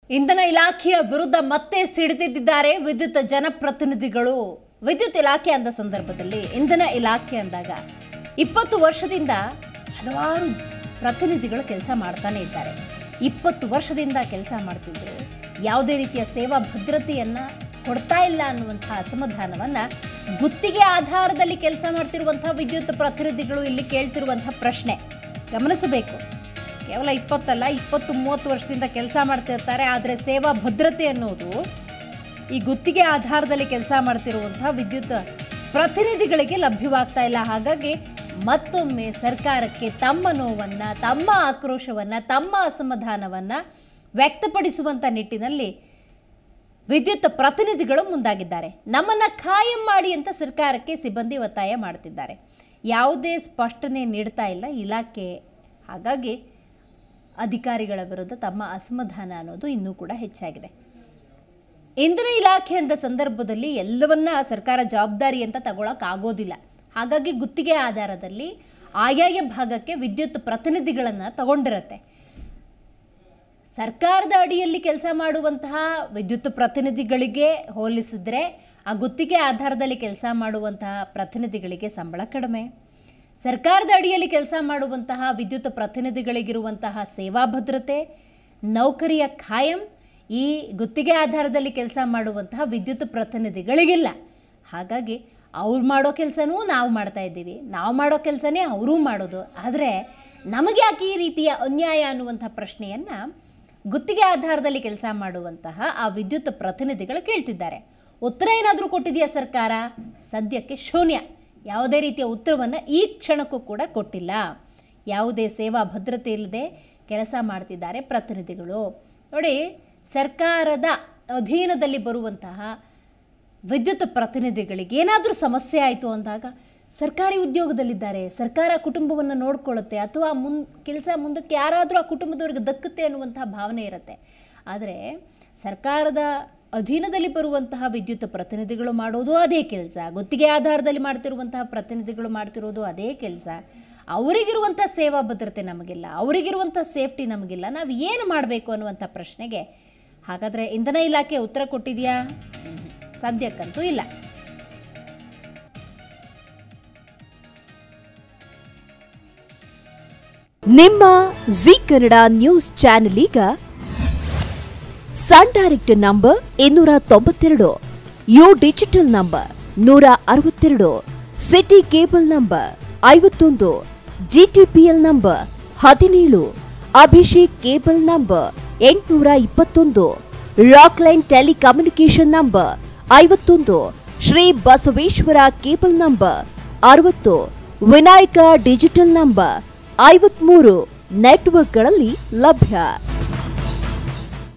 ಇಂಧನ ಇಲಾಖೆಯ ವಿರುದ್ಧ ಮತ್ತೆ ಸಿಡಿದಿದ್ದಾರೆ ವಿದ್ಯುತ್ ಜನಪ್ರತಿನಿಧಿಗಳು ವಿದ್ಯುತ್ ಇಲಾಖೆ ಅಂದ ಸಂದರ್ಭದಲ್ಲಿ ಇಂಧನ ಇಲಾಖೆ ಅಂದಾಗ ಇಪ್ಪತ್ತು ವರ್ಷದಿಂದ ಹಲವಾರು ಪ್ರತಿನಿಧಿಗಳು ಕೆಲಸ ಮಾಡ್ತಾನೆ ಇದ್ದಾರೆ ಇಪ್ಪತ್ತು ವರ್ಷದಿಂದ ಕೆಲಸ ಮಾಡ್ತಿದ್ರು ಯಾವುದೇ ರೀತಿಯ ಸೇವಾ ಭದ್ರತೆಯನ್ನ ಕೊಡ್ತಾ ಇಲ್ಲ ಅನ್ನುವಂತಹ ಅಸಮಾಧಾನವನ್ನ ಗುತ್ತಿಗೆ ಆಧಾರದಲ್ಲಿ ಕೆಲಸ ಮಾಡ್ತಿರುವಂತಹ ವಿದ್ಯುತ್ ಪ್ರತಿನಿಧಿಗಳು ಇಲ್ಲಿ ಕೇಳ್ತಿರುವಂತಹ ಪ್ರಶ್ನೆ ಗಮನಿಸಬೇಕು ಕೇವಲ ಇಪ್ಪತ್ತಲ್ಲ ಇಪ್ಪತ್ತು ಮೂವತ್ತು ವರ್ಷದಿಂದ ಕೆಲಸ ಮಾಡ್ತಿರ್ತಾರೆ ಆದರೆ ಸೇವಾ ಭದ್ರತೆ ಅನ್ನೋದು ಈ ಗುತ್ತಿಗೆ ಆಧಾರದಲ್ಲಿ ಕೆಲಸ ಮಾಡ್ತಿರುವಂತಹ ವಿದ್ಯುತ್ ಪ್ರತಿನಿಧಿಗಳಿಗೆ ಲಭ್ಯವಾಗ್ತಾ ಇಲ್ಲ ಹಾಗಾಗಿ ಮತ್ತೊಮ್ಮೆ ಸರ್ಕಾರಕ್ಕೆ ತಮ್ಮ ನೋವನ್ನ ತಮ್ಮ ಆಕ್ರೋಶವನ್ನ ತಮ್ಮ ಅಸಮಾಧಾನವನ್ನ ವ್ಯಕ್ತಪಡಿಸುವಂತ ನಿಟ್ಟಿನಲ್ಲಿ ವಿದ್ಯುತ್ ಪ್ರತಿನಿಧಿಗಳು ಮುಂದಾಗಿದ್ದಾರೆ ನಮ್ಮನ್ನ ಖಾಯಂ ಮಾಡಿ ಅಂತ ಸರ್ಕಾರಕ್ಕೆ ಸಿಬ್ಬಂದಿ ಒತ್ತಾಯ ಮಾಡ್ತಿದ್ದಾರೆ ಯಾವುದೇ ಸ್ಪಷ್ಟನೆ ನೀಡ್ತಾ ಇಲ್ಲ ಇಲಾಖೆ ಹಾಗಾಗಿ ಅಧಿಕಾರಿಗಳ ವಿರುದ್ಧ ತಮ್ಮ ಅಸಮಾಧಾನ ಅನ್ನೋದು ಇನ್ನೂ ಕೂಡ ಹೆಚ್ಚಾಗಿದೆ ಇಂಧನ ಇಲಾಖೆ ಅಂತ ಸಂದರ್ಭದಲ್ಲಿ ಎಲ್ಲವನ್ನ ಸರ್ಕಾರ ಜವಾಬ್ದಾರಿ ಅಂತ ತಗೊಳಕ್ ಆಗೋದಿಲ್ಲ ಹಾಗಾಗಿ ಗುತ್ತಿಗೆ ಆಧಾರದಲ್ಲಿ ಆಯಾಯ ಭಾಗಕ್ಕೆ ವಿದ್ಯುತ್ ಪ್ರತಿನಿಧಿಗಳನ್ನು ತಗೊಂಡಿರತ್ತೆ ಸರ್ಕಾರದ ಅಡಿಯಲ್ಲಿ ಕೆಲಸ ಮಾಡುವಂತಹ ವಿದ್ಯುತ್ ಪ್ರತಿನಿಧಿಗಳಿಗೆ ಹೋಲಿಸಿದ್ರೆ ಆ ಗುತ್ತಿಗೆ ಆಧಾರದಲ್ಲಿ ಕೆಲಸ ಮಾಡುವಂತಹ ಪ್ರತಿನಿಧಿಗಳಿಗೆ ಸಂಬಳ ಕಡಿಮೆ ಸರ್ಕಾರದ ಅಡಿಯಲ್ಲಿ ಕೆಲಸ ಮಾಡುವಂತಹ ವಿದ್ಯುತ್ ಪ್ರತಿನಿಧಿಗಳಿಗಿರುವಂತಹ ಸೇವಾ ಭದ್ರತೆ ನೌಕರಿಯ ಖಾಯಂ ಈ ಗುತ್ತಿಗೆ ಆಧಾರದಲ್ಲಿ ಕೆಲಸ ಮಾಡುವಂತಹ ವಿದ್ಯುತ್ ಪ್ರತಿನಿಧಿಗಳಿಗಿಲ್ಲ ಹಾಗಾಗಿ ಅವ್ರು ಮಾಡೋ ಕೆಲಸನೂ ನಾವು ಮಾಡ್ತಾ ಇದ್ದೀವಿ ನಾವು ಮಾಡೋ ಕೆಲಸನೇ ಅವರೂ ಮಾಡೋದು ಆದರೆ ನಮಗೆ ಯಾಕೆ ಈ ರೀತಿಯ ಅನ್ಯಾಯ ಅನ್ನುವಂಥ ಪ್ರಶ್ನೆಯನ್ನು ಗುತ್ತಿಗೆ ಆಧಾರದಲ್ಲಿ ಕೆಲಸ ಮಾಡುವಂತಹ ಆ ವಿದ್ಯುತ್ ಪ್ರತಿನಿಧಿಗಳು ಕೇಳ್ತಿದ್ದಾರೆ ಉತ್ತರ ಏನಾದರೂ ಕೊಟ್ಟಿದೆಯಾ ಸರ್ಕಾರ ಸದ್ಯಕ್ಕೆ ಶೂನ್ಯ ಯಾವುದೇ ರೀತಿಯ ಉತ್ತರವನ್ನು ಈ ಕ್ಷಣಕ್ಕೂ ಕೂಡ ಕೊಟ್ಟಿಲ್ಲ ಯಾವುದೇ ಸೇವಾ ಭದ್ರತೆ ಇಲ್ಲದೆ ಕೆಲಸ ಮಾಡ್ತಿದ್ದಾರೆ ಪ್ರತಿನಿಧಿಗಳು ನೋಡಿ ಸರ್ಕಾರದ ಅಧೀನದಲ್ಲಿ ಬರುವಂತಹ ವಿದ್ಯುತ್ ಪ್ರತಿನಿಧಿಗಳಿಗೆ ಏನಾದರೂ ಸಮಸ್ಯೆ ಆಯಿತು ಅಂದಾಗ ಸರ್ಕಾರಿ ಉದ್ಯೋಗದಲ್ಲಿದ್ದಾರೆ ಸರ್ಕಾರ ಕುಟುಂಬವನ್ನು ನೋಡ್ಕೊಳ್ಳುತ್ತೆ ಅಥವಾ ಮುನ್ ಕೆಲಸ ಮುಂದಕ್ಕೆ ಯಾರಾದರೂ ಆ ಕುಟುಂಬದವ್ರಿಗೆ ದಕ್ಕುತ್ತೆ ಅನ್ನುವಂತಹ ಭಾವನೆ ಇರುತ್ತೆ ಆದರೆ ಸರ್ಕಾರದ ಅಧೀನದಲ್ಲಿ ಬರುವಂತಹ ವಿದ್ಯುತ್ ಪ್ರತಿನಿಧಿಗಳು ಮಾಡೋದು ಅದೇ ಕೆಲಸ ಗುತ್ತಿಗೆ ಆಧಾರದಲ್ಲಿ ಮಾಡ್ತಿರುವಂತಹ ಪ್ರತಿನಿಧಿಗಳು ಮಾಡ್ತಿರೋದು ಅದೇ ಕೆಲಸ ಅವರಿಗಿರುವಂಥ ಸೇವಾ ಭದ್ರತೆ ನಮಗಿಲ್ಲ ಅವರಿಗಿರುವಂಥ ಸೇಫ್ಟಿ ನಮಗಿಲ್ಲ ನಾವು ಏನು ಮಾಡಬೇಕು ಅನ್ನುವಂಥ ಪ್ರಶ್ನೆಗೆ ಹಾಗಾದರೆ ಇಂಧನ ಇಲಾಖೆ ಉತ್ತರ ಕೊಟ್ಟಿದೆಯಾ ಸದ್ಯಕ್ಕಂತೂ ಇಲ್ಲ ನಿಮ್ಮ ಜಿ ಕನ್ನಡ ನ್ಯೂಸ್ ಚಾನೆಲ್ ಈಗ ಸನ್ ಡೈರೆಕ್ಟ್ ನಂಬರ್ ಇನ್ನೂರ ತೊಂಬತ್ತೆರಡು ಯು ಡಿಜಿಟಲ್ ನಂಬರ್ ನೂರ ಅರವತ್ತೆರಡು ಸಿಟಿ ಕೇಬಲ್ ನಂಬರ್ ಐವತ್ತೊಂದು ಜಿಟಿಪಿಎಲ್ ನಂಬರ್ ಹದಿನೇಳು ಅಭಿಷೇಕ್ ಕೇಬಲ್ ನಂಬರ್ ಎಂಟುನೂರ ಇಪ್ಪತ್ತೊಂದು ರಾಕ್ಲೈನ್ ಟೆಲಿಕಮ್ಯುನಿಕೇಶನ್ ನಂಬರ್ ಐವತ್ತೊಂದು ಶ್ರೀ ಬಸವೇಶ್ವರ ಕೇಬಲ್ ನಂಬರ್ ಅರವತ್ತು ವಿನಾಯಕ ಡಿಜಿಟಲ್ ನಂಬರ್ ಐವತ್ಮೂರು ನೆಟ್ವರ್ಕ್ಗಳಲ್ಲಿ ಲಭ್ಯ